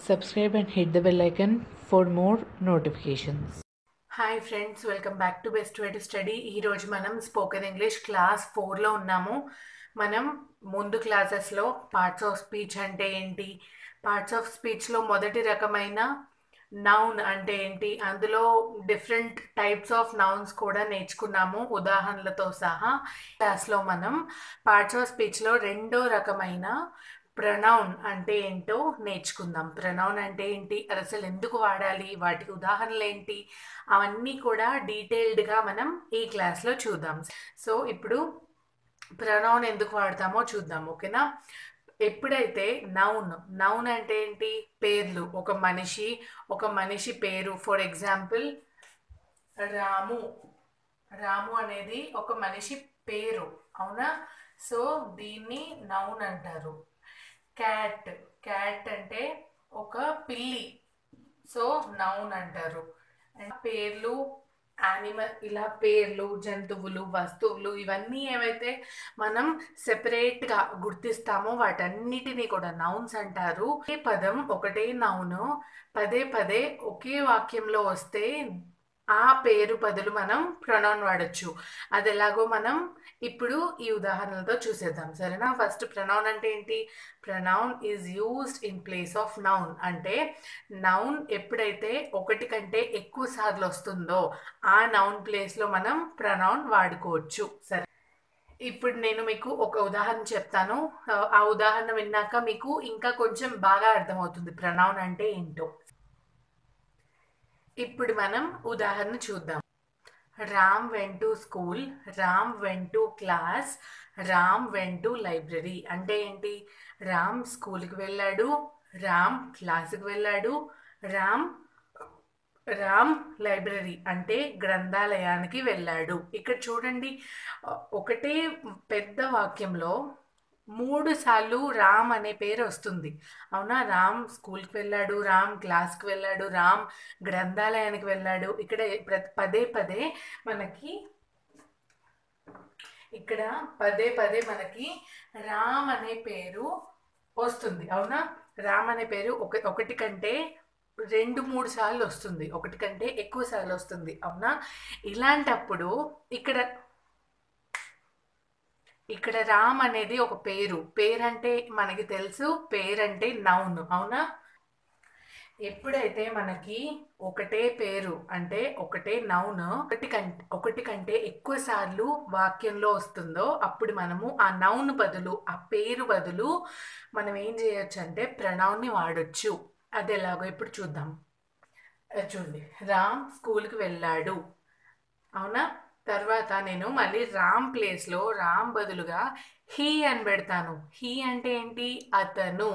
subscribe and hit the bell icon for more notifications. Hi friends welcome back to best way to study ఈరోజు మనం spoken English class ఫోర్లో ఉన్నాము మనం ముందు క్లాసెస్లో పార్ట్స్ ఆఫ్ స్పీచ్ అంటే ఏంటి పార్ట్స్ ఆఫ్ స్పీచ్లో మొదటి రకమైన నౌన్ అంటే ఏంటి అందులో డిఫరెంట్ టైప్స్ ఆఫ్ నౌన్స్ కూడా నేర్చుకున్నాము ఉదాహరణలతో సహా క్లాస్లో మనం పార్ట్స్ ఆఫ్ స్పీచ్లో రెండో రకమైన ప్రనౌన్ అంటే ఏంటో నేర్చుకుందాం ప్రనౌన్ అంటే ఏంటి అది అసలు ఎందుకు వాడాలి వాటికి ఉదాహరణలు ఏంటి అవన్నీ కూడా డీటెయిల్డ్గా మనం ఈ క్లాస్లో చూద్దాం సో ఇప్పుడు ప్రనౌన్ ఎందుకు వాడతామో చూద్దాం ఓకేనా ఎప్పుడైతే నౌన్ నౌన్ అంటే ఏంటి పేర్లు ఒక మనిషి ఒక మనిషి పేరు ఫర్ ఎగ్జాంపుల్ రాము రాము అనేది ఒక మనిషి పేరు అవునా సో దీన్ని నౌన్ అంటారు క్యాట్ క్యాట్ అంటే ఒక పిల్లి సో నౌన్ అంటారు అండ్ పేర్లు యానిమల్ ఇలా పేర్లు జంతువులు వస్తువులు ఇవన్నీ ఏవైతే మనం సెపరేట్గా గుర్తిస్తామో వాటన్నిటినీ కూడా నౌన్స్ అంటారు ఈ పదం ఒకటే నౌను పదే పదే ఒకే వాక్యంలో వస్తే ఆ పేరు బదులు మనం ప్రొనౌన్ వాడచ్చు అది ఎలాగో మనం ఇప్పుడు ఈ ఉదాహరణలతో చూసేద్దాం సరేనా ఫస్ట్ ప్రొనౌన్ అంటే ఏంటి pronoun is used in place of noun అంటే నౌన్ ఎప్పుడైతే ఒకటి కంటే ఎక్కువ సార్లు వస్తుందో ఆ నౌన్ ప్లేస్లో మనం ప్రొనౌన్ వాడుకోవచ్చు సరే ఇప్పుడు నేను మీకు ఒక ఉదాహరణ చెప్తాను ఆ ఉదాహరణ విన్నాక మీకు ఇంకా కొంచెం బాగా అర్థమవుతుంది ప్రొనౌన్ అంటే ఏంటో ఇప్పుడు మనం ఉదాహరణ చూద్దాం Ram went to school Ram went to class Ram went to library అంటే ఏంటి రామ్ స్కూల్కి వెళ్ళాడు రామ్ క్లాస్కి వెళ్ళాడు రామ్ రామ్ లైబ్రరీ అంటే గ్రంథాలయానికి వెళ్ళాడు ఇక్కడ చూడండి ఒకటే పెద్ద వాక్యంలో మూడు సార్లు రామ్ అనే పేరు వస్తుంది అవునా రామ్ స్కూల్కి వెళ్ళాడు రామ్ క్లాస్కి వెళ్ళాడు రామ్ గ్రంథాలయానికి వెళ్ళాడు ఇక్కడ పదే పదే మనకి ఇక్కడ పదే పదే మనకి రామ్ అనే పేరు వస్తుంది అవునా రామ్ అనే పేరు ఒక ఒకటి కంటే రెండు మూడు సార్లు వస్తుంది ఒకటి కంటే ఎక్కువ సార్లు వస్తుంది అవునా ఇలాంటప్పుడు ఇక్కడ ఇక్కడ రామ్ అనేది ఒక పేరు పేరంటే మనకి తెలుసు పేరంటే నౌన్ అవునా ఎప్పుడైతే మనకి ఒకటే పేరు అంటే ఒకటే నౌన్ ఒకటి కంటే ఒకటి కంటే ఎక్కువ సార్లు వాక్యంలో వస్తుందో అప్పుడు మనము ఆ నౌన్ బదులు ఆ పేరు బదులు మనం ఏం చేయొచ్చు అంటే ప్రణౌన్ని వాడొచ్చు అది ఎలాగో ఇప్పుడు చూద్దాం చూడండి రామ్ స్కూల్కి వెళ్ళాడు అవునా తర్వాత నేను మళ్ళీ రామ్ ప్లేస్లో రామ్ బదులుగా హీ అని పెడతాను హీ అంటే ఏంటి అతను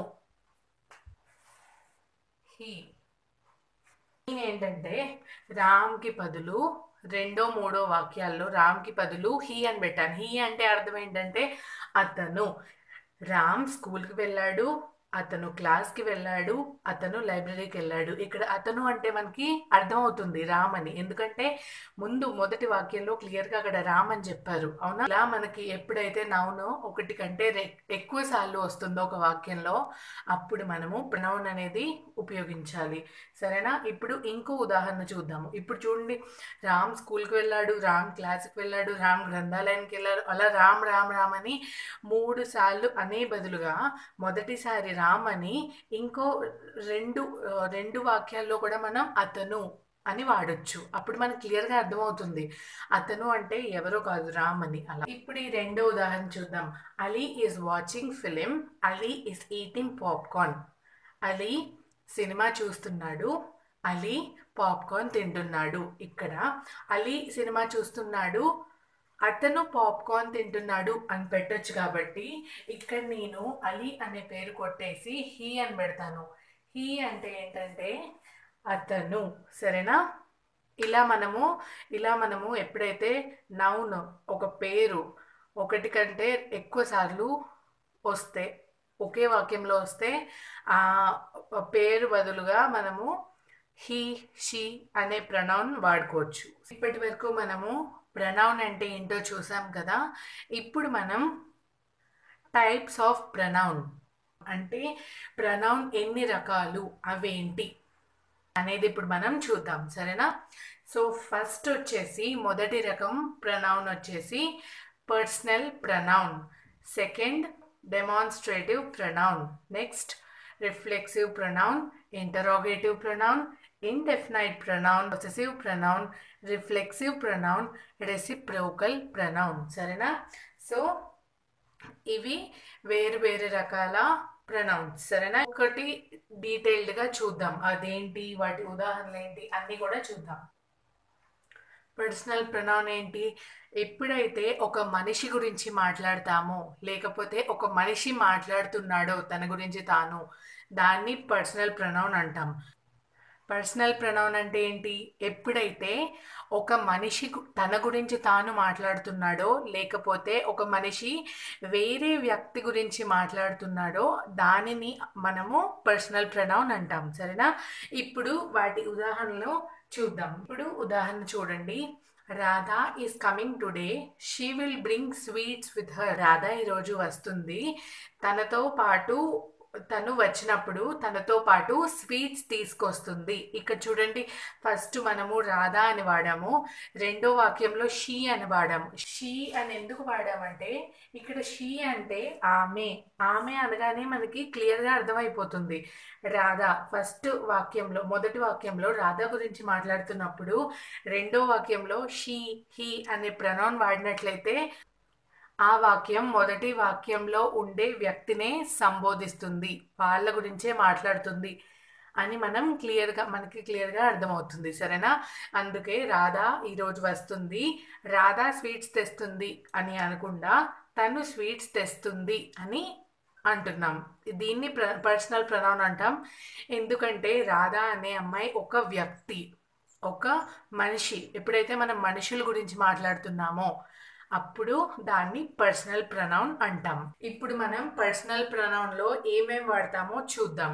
హీ ఏంటంటే రామ్కి బదులు రెండో మూడో వాక్యాల్లో రామ్కి బదులు హీ అని పెట్టాను హీ అంటే అర్థం ఏంటంటే అతను రామ్ స్కూల్కి వెళ్ళాడు అతను క్లాస్కి వెళ్ళాడు అతను లైబ్రరీకి వెళ్ళాడు ఇక్కడ అతను అంటే మనకి అర్థమవుతుంది రామ్ అని ఎందుకంటే ముందు మొదటి వాక్యంలో క్లియర్గా అక్కడ రామ్ అని చెప్పారు అవునా ఇలా మనకి ఎప్పుడైతే నౌన్ ఒకటి కంటే ఎక్కువ సార్లు వస్తుందో ఒక వాక్యంలో అప్పుడు మనము ప్రనౌన్ అనేది ఉపయోగించాలి సరేనా ఇప్పుడు ఇంకో ఉదాహరణ చూద్దాము ఇప్పుడు చూడండి రామ్ స్కూల్కి వెళ్ళాడు రామ్ క్లాస్కి వెళ్ళాడు రామ్ గ్రంథాలయానికి వెళ్ళాడు అలా రామ్ రామ్ రామ్ అని మూడు సార్లు అనే బదులుగా మొదటిసారి రామ్ అని ఇంకో రెండు రెండు వాక్యాల్లో కూడా మనం అతను అని వాడొచ్చు అప్పుడు మనకు క్లియర్గా అర్థమవుతుంది అతను అంటే ఎవరో కాదు రామ్ అని అలా ఇప్పుడు ఈ రెండో ఉదాహరణ చూద్దాం Ali is watching film Ali is eating popcorn Ali cinema చూస్తున్నాడు అలీ పాప్కార్న్ తింటున్నాడు ఇక్కడ అలీ సినిమా చూస్తున్నాడు అతను పాప్కార్న్ తింటున్నాడు అని పెట్టొచ్చు కాబట్టి ఇక్కడ నేను అలీ అనే పేరు కొట్టేసి హీ అని పెడతాను హీ అంటే ఏంటంటే అతను సరేనా ఇలా మనము ఇలా మనము ఎప్పుడైతే నౌన్ ఒక పేరు ఒకటి కంటే ఎక్కువ సార్లు వస్తే ఒకే వాక్యంలో వస్తే ఆ పేరు బదులుగా మనము హీ షీ అనే ప్రనౌన్ వాడుకోవచ్చు ఇప్పటి వరకు మనము ప్రనౌన్ అంటే ఏంటో చూసాం కదా ఇప్పుడు మనం టైప్స్ ఆఫ్ ప్రనౌన్ అంటే ప్రనౌన్ ఎన్ని రకాలు అవేంటి అనేది ఇప్పుడు మనం చూద్దాం సరేనా సో ఫస్ట్ వచ్చేసి మొదటి రకం ప్రనౌన్ వచ్చేసి personal pronoun second demonstrative pronoun next reflexive pronoun interrogative pronoun indefinite pronoun possessive pronoun reflexive pronoun reciprocal pronoun సరేనా సో ఇవి వేరు వేరు రకాల ప్రనౌన్స్ సరేనా ఒకటి డీటెయిల్డ్గా చూద్దాం అదేంటి వాటి ఉదాహరణలు ఏంటి అన్నీ కూడా చూద్దాం పర్సనల్ ప్రనౌన్ ఏంటి ఎప్పుడైతే ఒక మనిషి గురించి మాట్లాడతామో లేకపోతే ఒక మనిషి మాట్లాడుతున్నాడో తన గురించి తాను దాన్ని పర్సనల్ ప్రనౌన్ అంటాం పర్సనల్ ప్రనౌన్ అంటే ఏంటి ఎప్పుడైతే ఒక మనిషి గు- తన గురించి తాను మాట్లాడుతున్నాడో లేకపోతే ఒక మనిషి వేరే వ్యక్తి గురించి మాట్లాడుతున్నాడో దానిని మనము పర్సనల్ ప్రనౌన్ అంటాం సరేనా ఇప్పుడు వాటి ఉదాహరణలు చూద్దాం ఇప్పుడు ఉదాహరణ చూడండి Radha is coming today she will bring sweets with her Radha ఈరోజు వస్తుంది తనతో పాటు తను వచ్చినప్పుడు తనతో పాటు స్వీట్స్ తీసుకొస్తుంది ఇక్కడ చూడండి ఫస్ట్ మనము రాధా అని వాడాము రెండో వాక్యంలో షీ అని వాడాము షీ అని ఎందుకు వాడామంటే ఇక్కడ షీ అంటే ఆమె ఆమె అనగానే మనకి క్లియర్గా అర్థమైపోతుంది రాధా ఫస్ట్ వాక్యంలో మొదటి వాక్యంలో రాధా గురించి మాట్లాడుతున్నప్పుడు రెండో వాక్యంలో షీ హీ అనే ప్రనౌన్ వాడినట్లయితే ఆ వాక్యం మొదటి వాక్యంలో ఉండే వ్యక్తినే సంబోధిస్తుంది వాళ్ళ గురించే మాట్లాడుతుంది అని మనం క్లియర్గా మనకి క్లియర్గా అర్థమవుతుంది సరేనా అందుకే రాధా ఈరోజు వస్తుంది రాధా స్వీట్స్ తెస్తుంది అని అనకుండా తను స్వీట్స్ తెస్తుంది అని అంటున్నాం దీన్ని ప్ర పర్సనల్ ప్రనౌన్ అంటాం ఎందుకంటే రాధా అనే అమ్మాయి ఒక వ్యక్తి ఒక మనిషి ఎప్పుడైతే మనం మనుషుల గురించి మాట్లాడుతున్నామో అప్పుడు దాన్ని పర్సనల్ ప్రనౌన్ అంటాం ఇప్పుడు మనం పర్సనల్ ప్రనౌన్లో ఏమేం వాడతామో చూద్దాం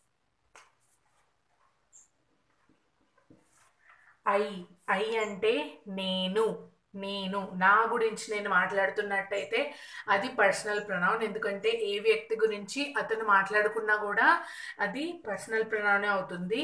ఐ ఐ అంటే నేను నేను నా గురించి నేను మాట్లాడుతున్నట్టయితే అది పర్సనల్ ప్రనౌన్ ఎందుకంటే ఏ వ్యక్తి గురించి అతను మాట్లాడుకున్నా కూడా అది పర్సనల్ ప్రనౌనే అవుతుంది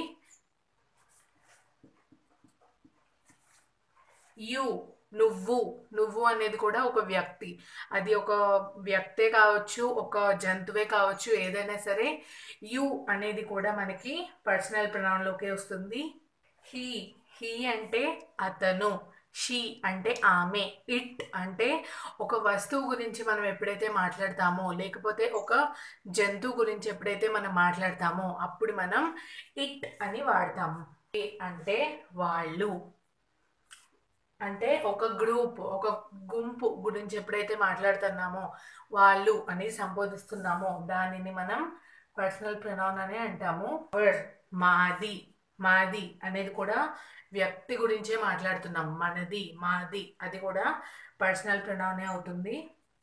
యు నువ్వు నువ్వు అనేది కూడా ఒక వ్యక్తి అది ఒక వ్యక్తే కావచ్చు ఒక జంతువే కావచ్చు ఏదైనా సరే యు అనేది కూడా మనకి పర్సనల్ ప్రొనౌన్లోకి వస్తుంది హీ హీ అంటే అతను షీ అంటే ఆమె ఇట్ అంటే ఒక వస్తువు గురించి మనం ఎప్పుడైతే మాట్లాడతామో లేకపోతే ఒక జంతువు గురించి ఎప్పుడైతే మనం మాట్లాడతామో అప్పుడు మనం ఇట్ అని వాడతాము ఏ అంటే వాళ్ళు అంటే ఒక గ్రూప్ ఒక గుంపు గురించి ఎప్పుడైతే మాట్లాడుతున్నామో వాళ్ళు అని సంబోధిస్తున్నామో దానిని మనం పర్సనల్ ప్రొనౌన్ అని అంటాము అవర్ మాది మాది అనేది కూడా వ్యక్తి గురించే మాట్లాడుతున్నాం మనది మాది అది కూడా పర్సనల్ ప్రొనౌనే అవుతుంది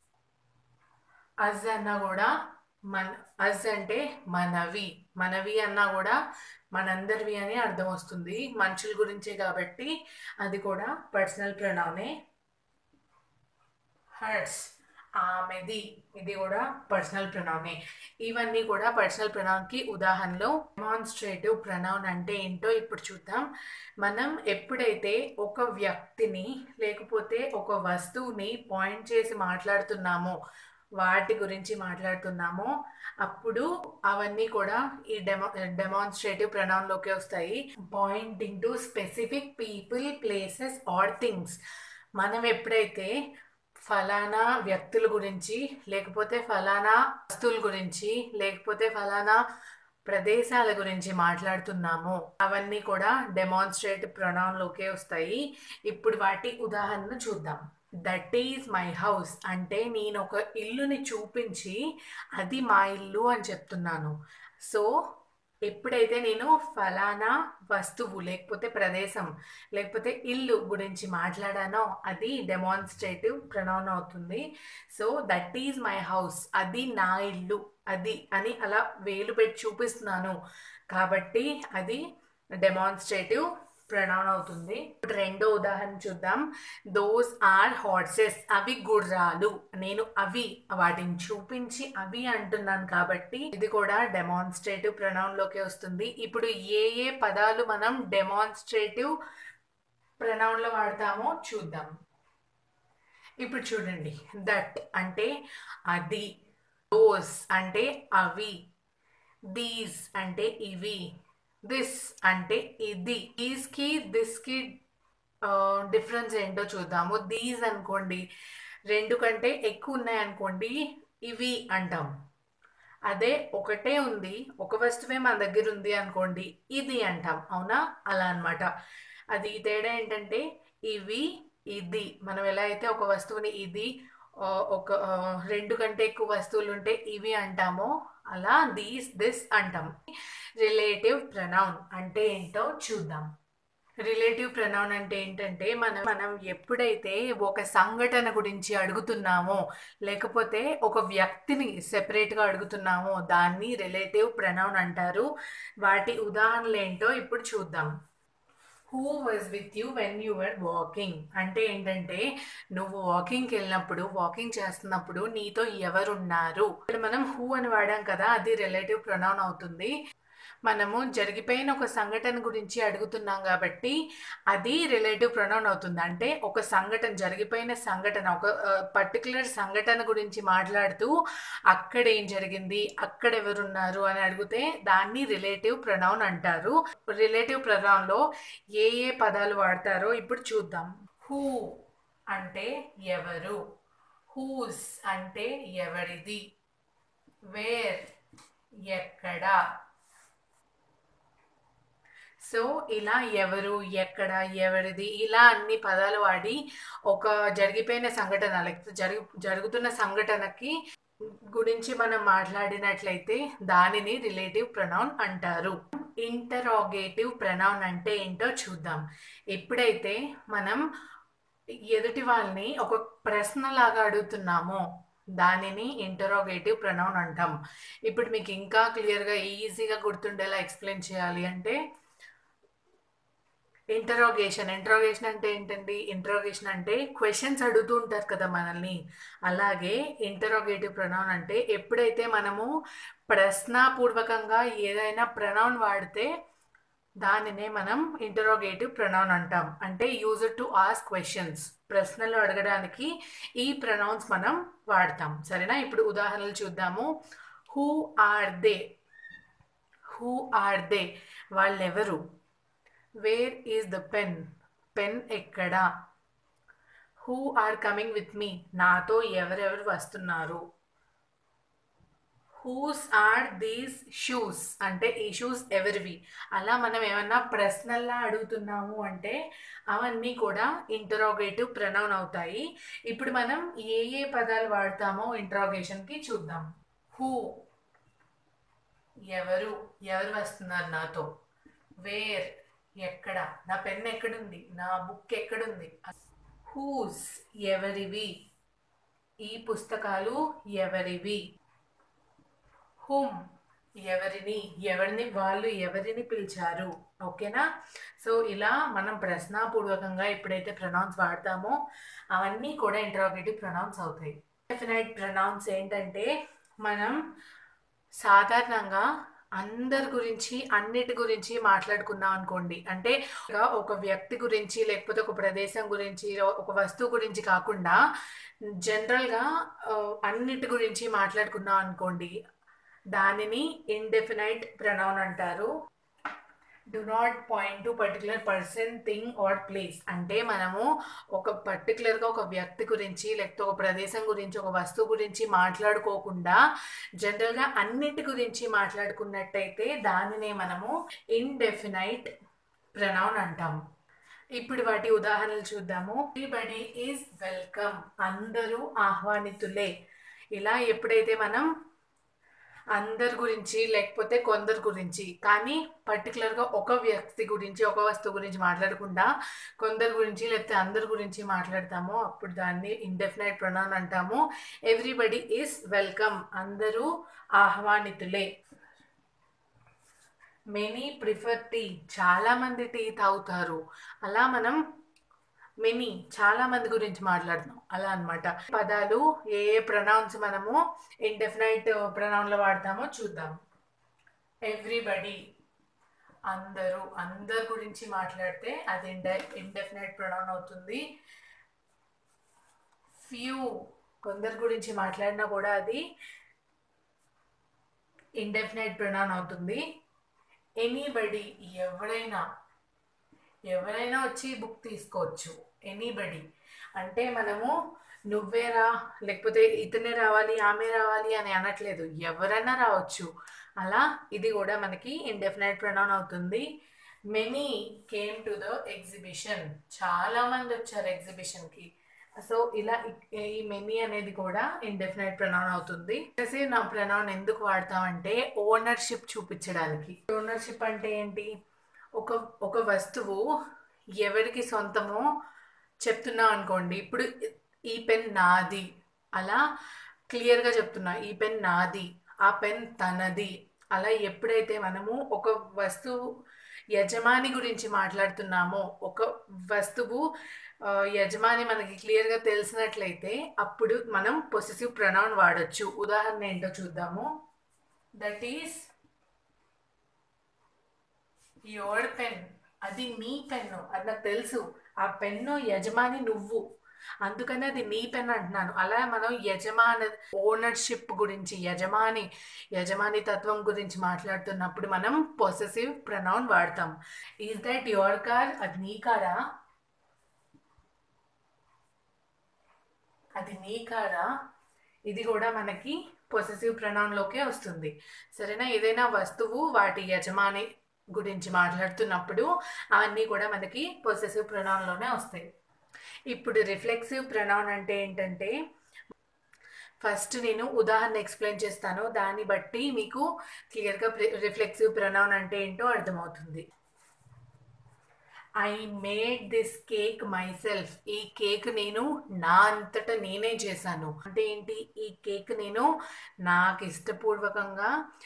అజ్ అన్నా కూడా మన అజ్ అంటే మనవి మనవి అన్నా కూడా మనందరివి అని అర్థం వస్తుంది మనుషుల గురించే కాబట్టి అది కూడా పర్సనల్ ప్రొనౌనే హర్ట్స్ ఆమెది ఇది కూడా పర్సనల్ ప్రొనౌనే ఇవన్నీ కూడా పర్సనల్ ప్రొనౌన్కి ఉదాహరణలు డెమాన్స్ట్రేటివ్ ప్రొనౌన్ అంటే ఏంటో ఇప్పుడు చూద్దాం మనం ఎప్పుడైతే ఒక వ్యక్తిని లేకపోతే ఒక వస్తువుని పాయింట్ చేసి మాట్లాడుతున్నామో వాటి గురించి మాట్లాడుతున్నామో అప్పుడు అవన్నీ కూడా ఈ డెమో డెమాన్స్ట్రేటివ్ ప్రొనౌన్లోకి వస్తాయి pointing to specific people places or things మనం ఎప్పుడైతే ఫలానా వ్యక్తుల గురించి లేకపోతే ఫలానా వస్తువుల గురించి లేకపోతే ఫలానా ప్రదేశాల గురించి మాట్లాడుతున్నామో అవన్నీ కూడా డెమాన్స్ట్రేటివ్ ప్రొనౌన్లోకే వస్తాయి ఇప్పుడు వాటి ఉదాహరణ చూద్దాం దట్ ఈజ్ మై హౌస్ అంటే నేను ఒక ఇల్లుని చూపించి అది మా ఇల్లు అని చెప్తున్నాను సో ఎప్పుడైతే నేను ఫలానా వస్తువు లేకపోతే ప్రదేశం లేకపోతే ఇల్లు గురించి మాట్లాడానో అది డెమాన్స్ట్రేటివ్ ప్రొనౌన్ అవుతుంది so that is my house అది నా ఇల్లు అది అని అలా వేలు పెట్టి చూపిస్తున్నాను కాబట్టి అది డెమాన్స్ట్రేటివ్ ప్రొనౌన్ అవుతుంది ఇప్పుడు రెండో ఉదాహరణ చూద్దాం దోస్ ఆర్ హార్సెస్ అవి గుర్రాలు నేను అవి వాటిని చూపించి అవి అంటున్నాను కాబట్టి ఇది కూడా డెమాన్స్ట్రేటివ్ ప్రొనౌన్ లోకి వస్తుంది ఇప్పుడు ఏ ఏ పదాలు మనం డెమాన్స్ట్రేటివ్ ప్రొనౌన్ లో వాడతామో చూద్దాం ఇప్పుడు చూడండి దట్ అంటే అది దోస్ అంటే అవి దీస్ అంటే ఇవి దిస్ అంటే ఇది దీస్కి దిస్కి డిఫరెన్స్ ఏంటో చూద్దాము దీస్ అనుకోండి రెండు కంటే ఎక్కువ ఉన్నాయనుకోండి ఇవి అంటాం అదే ఒకటే ఉంది ఒక వస్తువే మన దగ్గర ఉంది అనుకోండి ఇది అంటాం అవునా అలా అన్నమాట అది తేడా ఏంటంటే ఇవి ఇది మనం ఎలా అయితే ఒక వస్తువుని ఇది ఆ, ఒక ఆ, రెండు కంటే ఎక్కువ వస్తువులు ఉంటే ఇవి అంటామో అలా దీస్ దిస్ అంటాం రిలేటివ్ ప్రనౌన్ అంటే ఏంటో చూద్దాం రిలేటివ్ ప్రనౌన్ అంటే ఏంటంటే మనం మనం ఎప్పుడైతే ఒక సంఘటన గురించి అడుగుతున్నామో లేకపోతే ఒక వ్యక్తిని సెపరేట్గా అడుగుతున్నామో దాన్ని రిలేటివ్ ప్రనౌన్ అంటారు వాటి ఉదాహరణలు ఏంటో ఇప్పుడు చూద్దాం who was with you when you were walking అంటే ఏంటంటే నువ్వు వాకింగ్కి వెళ్ళినప్పుడు వాకింగ్ చేస్తున్నప్పుడు నీతో ఎవరున్నారు ఇక్కడ మనం హూ అని వాడాం కదా అది రిలేటివ్ ప్రొనౌన్ అవుతుంది మనము జరిగిపోయిన ఒక సంఘటన గురించి అడుగుతున్నాం కాబట్టి అది రిలేటివ్ ప్రొనౌన్ అవుతుంది అంటే ఒక సంఘటన జరిగిపోయిన సంఘటన ఒక పర్టికులర్ సంఘటన గురించి మాట్లాడుతూ అక్కడ ఏం జరిగింది అక్కడ ఎవరున్నారు అని అడిగితే దాన్ని రిలేటివ్ ప్రొనౌన్ అంటారు రిలేటివ్ ప్రొనౌన్లో ఏ ఏ పదాలు వాడతారో ఇప్పుడు చూద్దాం హూ అంటే ఎవరు హూస్ అంటే ఎవరిది వేర్ ఎక్కడ సో ఇలా ఎవరు ఎక్కడ ఎవరిది ఇలా అన్ని పదాలు వాడి ఒక జరిగిపోయిన సంఘటన లేకపోతే జరుగు జరుగుతున్న సంఘటనకి గురించి మనం మాట్లాడినట్లయితే దానిని రిలేటివ్ ప్రొనౌన్ అంటారు ఇంటరాగేటివ్ ప్రొనౌన్ అంటే ఏంటో చూద్దాం ఎప్పుడైతే మనం ఎదుటి వాళ్ళని ఒక ప్రశ్న లాగా అడుగుతున్నామో దానిని ఇంటరాగేటివ్ ప్రొనౌన్ అంటాం ఇప్పుడు మీకు ఇంకా క్లియర్గా ఈజీగా గుర్తుండేలా ఎక్స్ప్లెయిన్ చేయాలి అంటే ఇంటరోగేషన్ ఇంటరోగేషన్ అంటే ఏంటండి ఇంటరోగేషన్ అంటే క్వశ్చన్స్ అడుగుతూ ఉంటారు కదా మనల్ని అలాగే ఇంటరోగేటివ్ ప్రొనౌన్ అంటే ఎప్పుడైతే మనము ప్రశ్నాపూర్వకంగా ఏదైనా ప్రొనౌన్ వాడితే దానినే మనం ఇంటరోగేటివ్ ప్రొనౌన్ అంటాం అంటే యూజ్ టు ఆస్క్ క్వశ్చన్స్ ప్రశ్నలు అడగడానికి ఈ ప్రొనౌన్స్ మనం వాడతాం సరేనా ఇప్పుడు ఉదాహరణలు చూద్దాము who are they who are they వాళ్ళెవరు where is the pen pen ఎక్కడ who are coming with me నాతో ఎవరెవరు వస్తున్నారు హూస్ ఆర్ దీస్ షూస్ అంటే ఈ షూస్ ఎవరివి అలా మనం ఏమన్నా ప్రశ్నల్లా అడుగుతున్నాము అంటే అవన్నీ కూడా ఇంటరోగేటివ్ ప్రొనౌన్ అవుతాయి ఇప్పుడు మనం ఏ ఏ పదాలు వాడతామో ఇంటరోగేషన్కి చూద్దాం హూ ఎవరు ఎవరు వస్తున్నారు నాతో వేర్ ఎక్కడ నా పెన్ ఎక్కడుంది నా బుక్ ఎక్కడుంది హూస్ ఎవరివి ఈ పుస్తకాలు ఎవరివి హుమ్ ఎవరిని ఎవరిని వాళ్ళు ఎవరిని పిలిచారు ఓకేనా సో ఇలా మనం ప్రశ్నాపూర్వకంగా ఎప్పుడైతే ప్రొనౌన్స్ వాడతామో అవన్నీ కూడా ఇంటరాగేటివ్ ప్రొనౌన్స్ అవుతాయి డెఫినైట్ ప్రొనౌన్స్ ఏంటంటే మనం సాధారణంగా అందరి గురించి అన్నిటి గురించి మాట్లాడుకున్నాం అనుకోండి అంటే ఒక- ఒక వ్యక్తి గురించి లేకపోతే ఒక ప్రదేశం గురించి ఒక వస్తువు గురించి కాకుండా జనరల్గా ఆ, అన్నిటి గురించి మాట్లాడుకున్నాం అనుకోండి దానిని ఇండెఫినైట్ ప్రొనౌన్ అంటారు do not point to particular person thing or place అంటే మనము ఒక పర్టికులర్గా ఒక వ్యక్తి గురించి లేకపోతే ఒక ప్రదేశం గురించి ఒక వస్తువు గురించి మాట్లాడుకోకుండా జనరల్గా అన్నిటి గురించి మాట్లాడుకున్నట్టయితే దానినే మనము ఇండెఫినైట్ ప్రొనౌన్ అంటాం ఇప్పుడు వాటి ఉదాహరణలు చూద్దాము ఎవ్రీబడి ఈజ్ వెల్కమ్ అందరూ ఆహ్వానితులే ఇలా ఎప్పుడైతే మనం అందరి గురించి లేకపోతే కొందరి గురించి కానీ పర్టికులర్గా ఒక వ్యక్తి గురించి ఒక వస్తువు గురించి మాట్లాడకుండా కొందరి గురించి లేకపోతే అందరి గురించి మాట్లాడతామో అప్పుడు దాన్ని ఇండెఫినైట్ ప్రొనౌన్ అంటాము ఎవ్రీబడి ఈస్ వెల్కమ్ అందరూ ఆహ్వానితులే మెనీ ప్రిఫర్ టీ చాలా మంది టీ తాగుతారు అలా మనం మెనీ చాలా మంది గురించి మాట్లాడుతున్నాం అలా అన్నమాట పదాలు ఏ ఏ ప్రొనౌన్స్ మనము ఇండెఫినైట్ ప్రొనౌన్లో వాడతామో చూద్దాం ఎవ్రీబడి అందరూ అందరి గురించి మాట్లాడితే అది ఇండ ఇండెఫినైట్ ప్రొనౌన్ అవుతుంది ఫ్యూ కొందరి గురించి మాట్లాడినా కూడా అది ఇండెఫినైట్ ప్రొనౌన్ అవుతుంది ఎనీబడి ఎవరైనా ఎవరైనా వచ్చి బుక్ తీసుకోవచ్చు ఎనీబడి అంటే మనము నువ్వేరా లేకపోతే ఇతనే రావాలి ఆమె రావాలి అని అనట్లేదు ఎవరైనా రావచ్చు అలా ఇది కూడా మనకి ఇండెఫినైట్ ప్రొనౌన్ అవుతుంది many came to the exhibition చాలా మంది వచ్చారు ఎగ్జిబిషన్కి సో ఇలా ఈ- ఈ మెనీ అనేది కూడా ఇండెఫినైట్ ప్రొనౌన్ అవుతుంది వచ్చేసి నా ప్రొనౌన్ ఎందుకు వాడతామంటే ఓనర్షిప్ చూపించడానికి ఓనర్షిప్ అంటే ఏంటి ఒక ఒక వస్తువు ఎవరికి సొంతమో చెప్తున్నాం అనుకోండి ఇప్పుడు ఈ పెన్ నాది అలా క్లియర్గా చెప్తున్నా ఈ పెన్ నాది ఆ పెన్ తనది అలా ఎప్పుడైతే మనము ఒక వస్తువు యజమాని గురించి మాట్లాడుతున్నామో ఒక వస్తువు ఆ, యజమాని మనకి క్లియర్గా తెలిసినట్లయితే అప్పుడు మనం పొసెసివ్ ప్రొనౌన్ వాడొచ్చు ఉదాహరణ ఏంటో చూద్దాము దట్ ఈస్ యువర్ పెన్ అది నీ పెన్ను అది నాకు తెలుసు ఆ పెన్ను యజమాని నువ్వు అందుకని అది నీ పెన్ అంటున్నాను అలా మనం యజమాని ఓనర్షిప్ గురించి యజమాని యజమాని తత్వం గురించి మాట్లాడుతున్నప్పుడు మనం పొసెసివ్ ప్రొనౌన్ వాడతాం ఈజ్ దట్ యువర్ కార్ అది నీ కారా అది నీ కారా ఇది కూడా మనకి పొసెసివ్ ప్రొనౌన్లోకే వస్తుంది సరేనా ఏదైనా వస్తువు వాటి యజమాని గురించి మాట్లాడుతున్నప్పుడు అవన్నీ కూడా మనకి పొసెసివ్ ప్రొనౌన్లోనే వస్తాయి ఇప్పుడు రిఫ్లెక్సివ్ ప్రొనౌన్ అంటే ఏంటంటే ఫస్ట్ నేను ఉదాహరణ ఎక్స్ప్లెయిన్ చేస్తాను దాన్ని బట్టి మీకు క్లియర్గా రిఫ్లెక్సివ్ ప్రొనౌన్ అంటే ఏంటో అర్థమవుతుంది I made this cake myself ఈ కేక్ నేను నా అంతట నేనే చేశాను అంటే ఏంటి ఈ కేక్ నేను నాకు ఇష్టపూర్వకంగా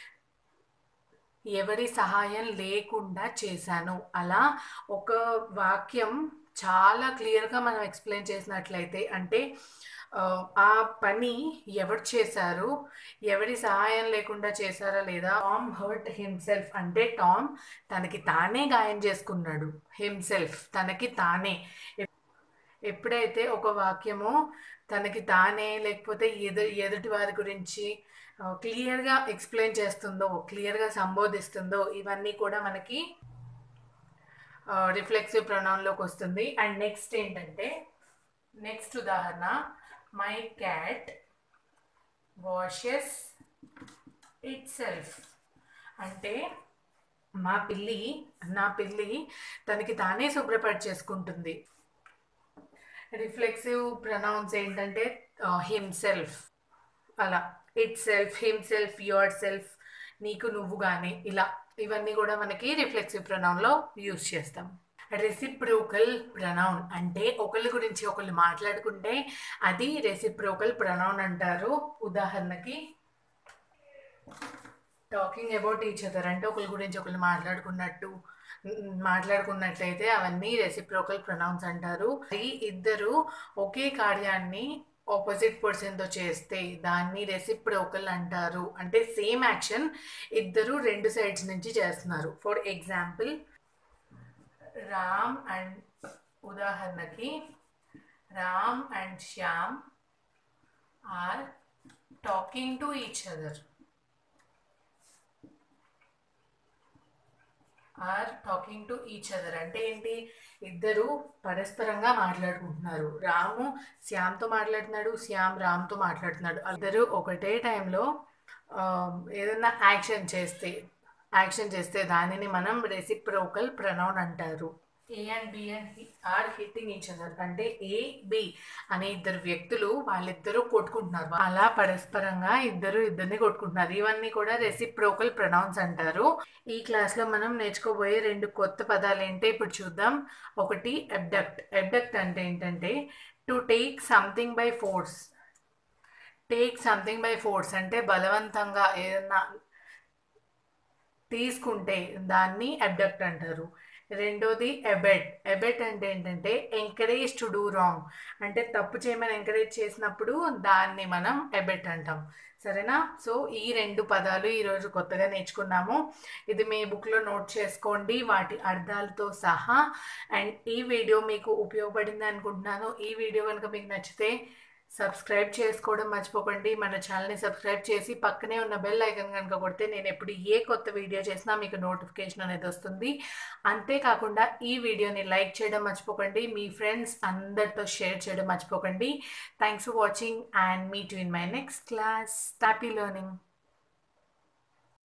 ఎవరి సహాయం లేకుండా చేశాను అలా ఒక వాక్యం చాలా క్లియర్గా మనం ఎక్స్ప్లెయిన్ చేసినట్లయితే అంటే ఆ, ఆ పని ఎవరు చేశారు ఎవరి సహాయం లేకుండా చేశారా లేదా టామ్ హర్ట్ హిమ్సెల్ఫ్ అంటే టామ్ తనకి తానే గాయం చేసుకున్నాడు హిమ్సెల్ఫ్ తనకి తానే ఎప్- ఎప్పుడైతే ఒక వాక్యము తనకి తానే లేకపోతే ఎదు ఎదుటి వారి గురించి క్లియర్గా ఎక్స్ప్లెయిన్ చేస్తుందో క్లియర్గా సంబోధిస్తుందో ఇవన్నీ కూడా మనకి రిఫ్లెక్సివ్ ప్రొనౌన్లోకి వస్తుంది అండ్ నెక్స్ట్ ఏంటంటే నెక్స్ట్ ఉదాహరణ my cat washes itself అంటే మా పిల్లి నా పిల్లి తనకి తానే శుభ్రపడి చేసుకుంటుంది రిఫ్లెక్సివ్ ప్రొనౌన్స్ ఏంటంటే హిమ్సెల్ఫ్ అలా itself himself yourself నీకు నువ్వు కానీ ఇలా ఇవన్నీ కూడా మనకి రిఫ్లెక్సివ్ ప్రొనౌన్లో యూజ్ చేస్తాం రెసిప్రోకల్ ప్రొనౌన్ అంటే ఒకరి గురించి ఒకళ్ళు మాట్లాడుకుంటే అది రెసిప్రోకల్ ప్రొనౌన్ అంటారు ఉదాహరణకి టాకింగ్ అబౌట్ ఈచ్ అదర్ అంటే ఒకరి గురించి ఒకళ్ళు మాట్లాడుకున్నట్టు మ్, మాట్లాడుకున్నట్లయితే అవన్నీ రెసిప్రోకల్ ప్రొనౌన్స్ అంటారు ఈ ఇద్దరు ఒకే కార్యాన్ని ఆపోజిట్ పర్సన్తో చేస్తే దాన్ని రెసిప్రోకల్ అంటారు అంటే సేమ్ యాక్షన్ ఇద్దరు రెండు సైడ్స్ నుంచి చేస్తున్నారు ఫర్ ఎగ్జాంపుల్ రామ్ అండ్ ఉదాహరణకి Ram and Shyam are talking to each other are talking to each other అంటే ఏంటి ఇద్దరు పరస్పరంగా మాట్లాడుకుంటున్నారు రాము శ్యామ్తో మాట్లాడుతున్నాడు శ్యామ్ రామ్తో మాట్లాడుతున్నాడు ఇద్దరు ఒకటే టైంలో ఏదన్నా యాక్షన్ చేస్తే యాక్షన్ చేస్తే దానిని మనం రెసిప్రోకల్ ప్రొనౌన్ అంటారు A and B and are hitting each other అంటే ఏ బి అనే ఇద్దరు వ్యక్తులు వాళ్ళిద్దరూ కొట్టుకుంటున్నారు అలా పరస్పరంగా ఇద్దరు ఇద్దరిని కొట్టుకుంటున్నారు ఇవన్నీ కూడా రెసిప్రోకల్ ప్రొనౌన్స్ అంటారు ఈ క్లాస్లో మనం నేర్చుకోబోయే రెండు కొత్త పదాలు ఏంటో ఇప్పుడు చూద్దాం ఒకటి అబ్డక్ట్ అబ్డక్ట్ అంటే ఏంటంటే to take something by force take something by force అంటే బలవంతంగా ఏదన్నా తీసుకుంటే దాన్ని అబ్డక్ట్ అంటారు రెండోది ఎబెట్ ఎబెట్ అంటే ఏంటంటే ఎంకరేజ్ టు డూ రాంగ్ అంటే తప్పు చేయమని ఎంకరేజ్ చేసినప్పుడు దాన్ని మనం ఎబెట్ అంటాం సరేనా సో ఈ రెండు పదాలు ఈరోజు కొత్తగా నేర్చుకున్నాము ఇది మీ బుక్లో నోట్ చేసుకోండి వాటి అర్థాలతో సహా అండ్ ఈ వీడియో మీకు ఉపయోగపడింది అనుకుంటున్నాను ఈ వీడియో కనుక మీకు నచ్చితే సబ్స్క్రైబ్ చేసుకోవడం మర్చిపోకండి మన ఛానల్ని సబ్స్క్రైబ్ చేసి పక్కనే ఉన్న బెల్ ఐకన్ కనుక కొడితే నేను ఎప్పుడు ఏ కొత్త వీడియో చేసినా మీకు నోటిఫికేషన్ అనేది వస్తుంది అంతేకాకుండా ఈ వీడియోని లైక్ చేయడం మర్చిపోకండి మీ ఫ్రెండ్స్ అందరితో షేర్ చేయడం మర్చిపోకండి thanks for watching and meet in my next class happy learning